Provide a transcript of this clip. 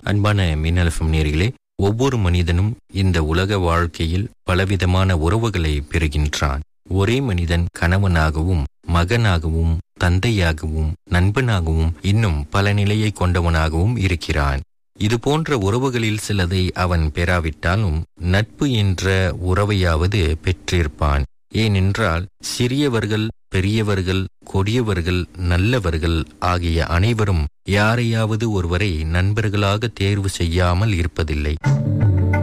அன்பான மின்னலஃபம் நேர்களே ஒவ்வொரு மனிதனும் இந்த உலக வாழ்க்கையில் பலவிதமான உறவுகளை பெறுகின்றான் ஒரே மனிதன் கணவனாகவும் மகனாகவும் தந்தையாகவும் நண்பனாகவும் இன்னும் பல நிலையை கொண்டவனாகவும் இருக்கிறான் இது போன்ற உறவுகளில் சிலதை அவன் பெறாவிட்டாலும் நட்பு என்ற உறவையாவது பெற்றிருப்பான் ஏனென்றால் சிறியவர்கள் பெரியவர்கள் கொடியவர்கள் நல்லவர்கள் ஆகிய அனைவரும் யாரையாவது ஒருவரை நண்பர்களாக தேர்வு செய்யாமல் இருப்பதில்லை